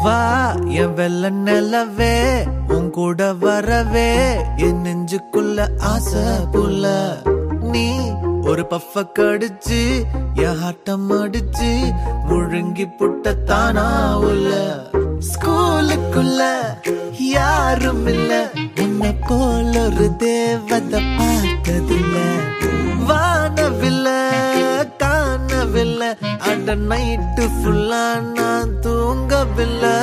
வா என் வெள்ள நிலவே உன் கூட வரவே என் நெஞ்சுக்குள்ள ஆசை புள்ள நீ ஒரு பஃப கடிச்சு என் ஹாட்டம் அடிச்சு முழுங்கி புட்ட தானா உள்ள ஸ்கூலுக்குள்ள யாரும் இல்ல உன்னை போல ஒரு தேவதை பார்த்ததில்ல வானவில்ல காணவில்லை அட நைட்டு ஃபுல்லா நான் தூங்கவில்லை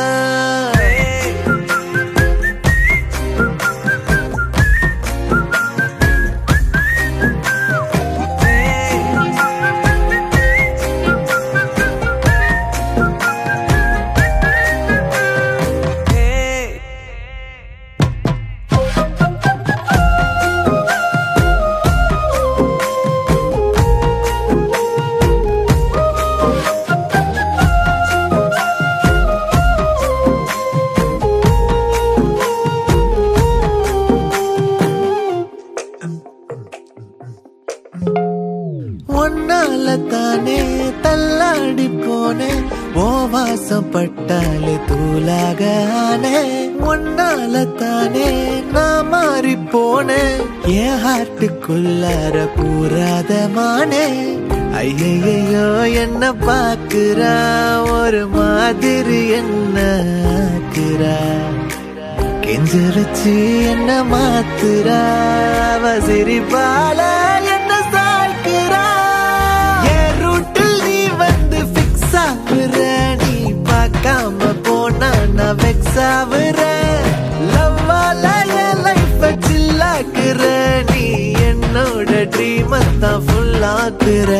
ஒன்னால தானே தள்ளாடி போனேன் ஓ வாசம் பட்டாலே தூளாக ஆனே ஒன்னால தானே நான் மாறி போனேன் என் ஹார்ட்டுக்குள்ளார பூராத மானே ஐயையோ என்ன பாக்குறா ஒரு மாதிரி என்ன ஆக்குறா கெஞ்சரிச்சு என்ன மாத்துறா அவ சிரிப்பால என்ன சாய்க்கிறா என் ரூட்டில் நீ வந்து ஃபிக்ஸ் ஆகுற நீ பார்க்காம போனா நான் வெக்ஸ் ஆகுற லவ்வால என் லைஃப சில்லாக்குற நீ என்னோட ட்ரீம் தான் ஃபுல் ஆக்குற